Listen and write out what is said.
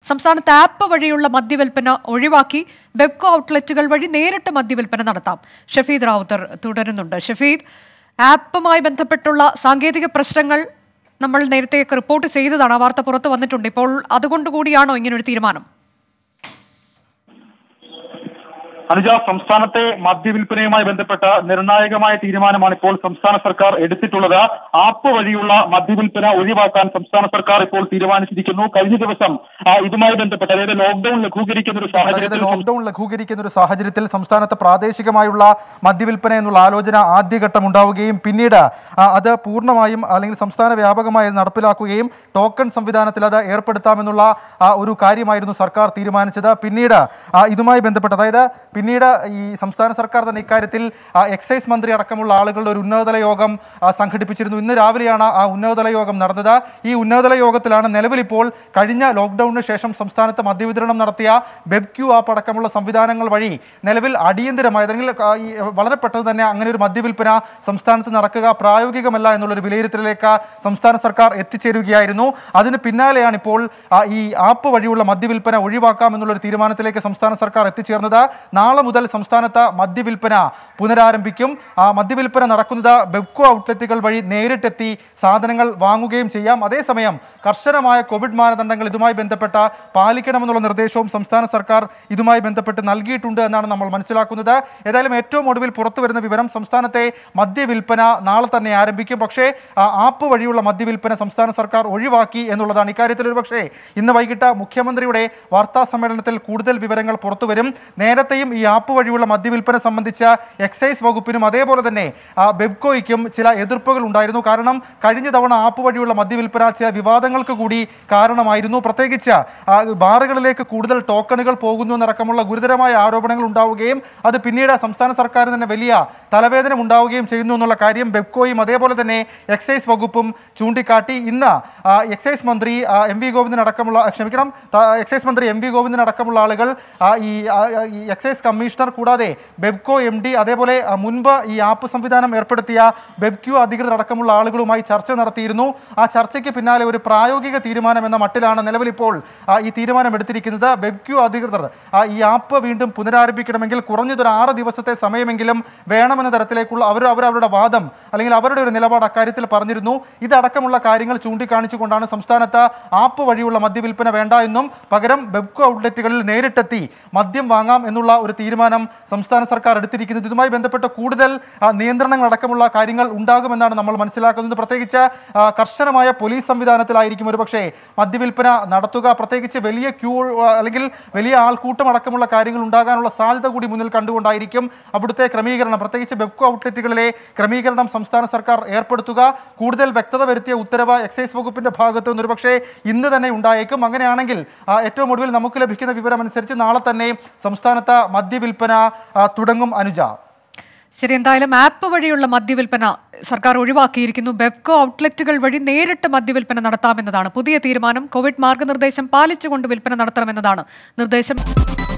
സംസ്ഥാനത്ത് ആപ്പ് വഴിയുള്ള മദ്യവിൽപ്പന ഒഴിവാക്കി വെബ്കോ ഔട്ട്ലെറ്റുകൾ വഴി നേരിട്ട് മദ്യവിൽപ്പന നടത്താം ഷഫീദ് റാവുത്തർ തുടരുന്നുണ്ട് ഷഫീദ് ആപ്പുമായി ബന്ധപ്പെട്ടുള്ള സാങ്കേതിക പ്രശ്നങ്ങൾ നമ്മൾ നേരത്തെയൊക്കെ റിപ്പോർട്ട് ചെയ്തതാണ് ആ വാർത്ത പുറത്തു വന്നിട്ടുണ്ട് ഇപ്പോൾ അതുകൊണ്ടുകൂടിയാണോ ഇങ്ങനൊരു തീരുമാനം അനുജ സംസ്ഥാനത്തെ മദ്യവിൽപ്പനയുമായി ബന്ധപ്പെട്ട നിർണായകമായ തീരുമാനമാണ് ഇപ്പോൾ സംസ്ഥാന സർക്കാർ എടുത്തിട്ടുള്ളത് ആപ്പ് വഴിയുള്ള മദ്യവിൽപ്പന ഒഴിവാക്കാൻ സംസ്ഥാന സർക്കാർ ഇപ്പോൾ തീരുമാനിച്ചിരിക്കുന്നു കഴിഞ്ഞ ദിവസം ആ, ഇതുമായി ബന്ധപ്പെട്ട് അതായത് ലോക്ഡൌൺ ലഘൂകരിക്കുന്ന ഒരു അതായത് സാഹചര്യത്തിൽ ലോക്ഡൌൺ ലഘൂകരിക്കുന്ന ഒരു സാഹചര്യത്തിൽ സംസ്ഥാനത്ത് പ്രാദേശികമായുള്ള മദ്യവിൽപ്പന എന്നുള്ള ആലോചന ആദ്യഘട്ടം ഉണ്ടാവുകയും പിന്നീട് ആ, അത് പൂർണ്ണമായും അല്ലെങ്കിൽ സംസ്ഥാന വ്യാപകമായി നടപ്പിലാക്കുകയും ടോക്കൺ സംവിധാനത്തിൽ അത് ഏർപ്പെടുത്താമെന്നുള്ള ആ, ഒരു കാര്യമായിരുന്നു സർക്കാർ തീരുമാനിച്ചത് പിന്നീട് ആ, ഇതുമായി ബന്ധപ്പെട്ട് അതായത് പിന്നീട് ഈ സംസ്ഥാന സർക്കാർ തന്നെ ഇക്കാര്യത്തിൽ ആ, എക്സൈസ് മന്ത്രി അടക്കമുള്ള ആളുകളുടെ ഒരു ഉന്നതതല യോഗം ആ, സംഘടിപ്പിച്ചിരുന്നു ഇന്ന് രാവിലെയാണ് ആ ഉന്നതതല യോഗം നടന്നത് ഈ ഉന്നതതല യോഗത്തിലാണ് നിലവിൽ ഇപ്പോൾ കഴിഞ്ഞ ലോക്ക്ഡൌണിന് ശേഷം സംസ്ഥാനത്ത് മദ്യവിതരണം നടത്തിയ ബെബ്ക്യു ആപ്പ് അടക്കമുള്ള സംവിധാനങ്ങൾ വഴി നിലവിൽ അടിയന്തരമായി അല്ലെങ്കിൽ ആ, ഈ വളരെ പെട്ടെന്ന് തന്നെ അങ്ങനെ ഒരു മദ്യവിൽപ്പന സംസ്ഥാനത്ത് നടക്കുക പ്രായോഗികമല്ല എന്നുള്ളൊരു വിലയിരുത്തലിലേക്ക് സംസ്ഥാന സർക്കാർ എത്തിച്ചേരുകയായിരുന്നു അതിന് പിന്നാലെയാണ് ഇപ്പോൾ ആ, ഈ ആപ്പ് വഴിയുള്ള മദ്യവിൽപ്പന ഒഴിവാക്കാം എന്നുള്ളൊരു തീരുമാനത്തിലേക്ക് സംസ്ഥാന സർക്കാർ എത്തിച്ചേർന്നത് നാളെ മുതൽ സംസ്ഥാനത്ത് മദ്യവിൽപ്പന പുനരാരംഭിക്കും ആ മദ്യവിൽപ്പന നടക്കുന്നത് ബെബ്കോ ഔട്ട്ലെറ്റുകൾ വഴി നേരിട്ടെത്തി സാധനങ്ങൾ വാങ്ങുകയും ചെയ്യാം അതേസമയം കർശനമായ കോവിഡ് മാനദണ്ഡങ്ങൾ ഇതുമായി ബന്ധപ്പെട്ട പാലിക്കണമെന്നുള്ള നിർദ്ദേശവും സംസ്ഥാന സർക്കാർ ഇതുമായി ബന്ധപ്പെട്ട് നൽകിയിട്ടുണ്ട് എന്നാണ് നമ്മൾ മനസ്സിലാക്കുന്നത് ഏതായാലും ഏറ്റവും ഒടുവിൽ പുറത്തു വരുന്ന വിവരം സംസ്ഥാനത്തെ മദ്യവിൽപ്പന നാളെ തന്നെ ആരംഭിക്കും പക്ഷേ ആ ആപ്പ് വഴിയുള്ള മദ്യവിൽപ്പന സംസ്ഥാന സർക്കാർ ഒഴിവാക്കി എന്നുള്ളതാണ് ഇക്കാര്യത്തിൽ ഒരുപക്ഷേ ഇന്ന് വൈകിട്ട് മുഖ്യമന്ത്രിയുടെ വാർത്താ സമ്മേളനത്തിൽ കൂടുതൽ വിവരങ്ങൾ പുറത്തുവരും നേരത്തെയും ഈ ആപ്പ് വഴിയുള്ള മദ്യവിൽപ്പന സംബന്ധിച്ച എക്സൈസ് വകുപ്പിനും അതേപോലെ തന്നെ ആ, ബെബ്കോയ്ക്കും ചില എതിർപ്പുകൾ ഉണ്ടായിരുന്നു കാരണം കഴിഞ്ഞ തവണ ആപ്പ് വഴിയുള്ള മദ്യവിൽപ്പന ചില വിവാദങ്ങൾക്ക് കൂടി കാരണമായിരുന്നു പ്രത്യേകിച്ച് ആ, ബാറുകളിലേക്ക് കൂടുതൽ ടോക്കണുകൾ പോകുന്നു എന്നടക്കമുള്ള ഗുരുതരമായ ആരോപണങ്ങൾ ഉണ്ടാവുകയും അത് പിന്നീട് സംസ്ഥാന സർക്കാരിന് തന്നെ വലിയ തലവേദന ഉണ്ടാവുകയും ചെയ്യുന്നു എന്നുള്ള കാര്യം ബെബ്കോയും അതേപോലെ തന്നെ എക്സൈസ് വകുപ്പും ചൂണ്ടിക്കാട്ടി ഇന്ന് ആ, എക്സൈസ് മന്ത്രി ആ, എം വി ഗോവിന്ദൻ അടക്കമുള്ള ക്ഷമിക്കണം ത- എക്സൈസ് മന്ത്രി എം വി ഗോവിന്ദൻ അടക്കമുള്ള ആളുകൾ ആ, ഈ ആ, ഈ എക്സൈസ് കമ്മീഷണർ കൂടാതെ ബെബ്കോ എം ഡി അതേപോലെ ആ, മുൻപ് ഈ ആപ്പ് സംവിധാനം ഏർപ്പെടുത്തിയ ബെബ്ക്യു അധികൃതർ അടക്കമുള്ള ആളുകളുമായി ചർച്ച നടത്തിയിരുന്നു ആ ചർച്ചയ്ക്ക് പിന്നാലെ ഒരു പ്രായോഗിക തീരുമാനം എന്ന മട്ടിലാണ് നിലവിൽ ഇപ്പോൾ ആ, ഈ തീരുമാനം എടുത്തിരിക്കുന്നത് ബെബ്ക്യു അധികൃതർ ആ, ഈ ആപ്പ് വീണ്ടും പുനരാരംഭിക്കണമെങ്കിൽ കുറഞ്ഞതൊരു ആറ് ദിവസത്തെ സമയമെങ്കിലും വേണമെന്ന തരത്തിലേക്കുള്ള അവർ അവർ അവരുടെ വാദം അല്ലെങ്കിൽ അവരുടെ ഒരു നിലപാട് അക്കാര്യത്തിൽ പറഞ്ഞിരുന്നു ഇതടക്കമുള്ള കാര്യങ്ങൾ ചൂണ്ടിക്കാണിച്ചുകൊണ്ടാണ് സംസ്ഥാനത്ത് ആപ്പ് വഴിയുള്ള മദ്യവിൽപ്പന വേണ്ട എന്നും പകരം ബെബ്കോ ഔട്ട്ലെറ്റുകളിൽ നേരിട്ടെത്തി മദ്യം വാങ്ങാം എന്നുള്ള ഒരു തീരുമാനം സംസ്ഥാന സർക്കാർ എടുത്തിരിക്കുന്നത് ഇതുമായി ബന്ധപ്പെട്ട് കൂടുതൽ ആ, നിയന്ത്രണങ്ങൾ അടക്കമുള്ള കാര്യങ്ങൾ ഉണ്ടാകുമെന്നാണ് നമ്മൾ മനസ്സിലാക്കുന്നത് പ്രത്യേകിച്ച് ആ, കർശനമായ പോലീസ് സംവിധാനത്തിലായിരിക്കും ഒരുപക്ഷേ മദ്യവിൽപ്പന നടത്തുക പ്രത്യേകിച്ച് വലിയ ക്യൂ ആ, അല്ലെങ്കിൽ വലിയ ആൾക്കൂട്ടം അടക്കമുള്ള കാര്യങ്ങൾ ഉണ്ടാകാനുള്ള സാധ്യത കൂടി മുന്നിൽ കണ്ടുകൊണ്ടായിരിക്കും അവിടുത്തെ ക്രമീകരണം പ്രത്യേകിച്ച് ബെബ്കോ ഔട്ട്ലെറ്റുകളിലെ ക്രമീകരണം സംസ്ഥാന സർക്കാർ ഏർപ്പെടുത്തുക കൂടുതൽ വ്യക്തത വരുത്തിയ ഉത്തരവ് എക്സൈസ് വകുപ്പിന്റെ ഭാഗത്ത് നിന്ന് ഒരുപക്ഷേ ഇന്ന് തന്നെ ഉണ്ടായേക്കും അങ്ങനെയാണെങ്കിൽ ആ, ഏറ്റവും ഒടുവിൽ നമുക്ക് ലഭിക്കുന്ന വിവരമനുസരിച്ച് നാളെ തന്നെ സംസ്ഥാനത്ത് മദ്യവിൽപ്പന ആ, തുടങ്ങും അനുജ ശരി എന്തായാലും ആപ്പ് വഴിയുള്ള മദ്യവിൽപ്പന സർക്കാർ ഒഴിവാക്കിയിരിക്കുന്നു ബെബ്കോ ഔട്ട്ലെറ്റുകൾ വഴി നേരിട്ട് മദ്യവിൽപ്പന നടത്താമെന്നതാണ് പുതിയ തീരുമാനം കോവിഡ് മാർഗനിർദ്ദേശം പാലിച്ചുകൊണ്ട് വിൽപ്പന നടത്തണമെന്നതാണ് നിർദ്ദേശം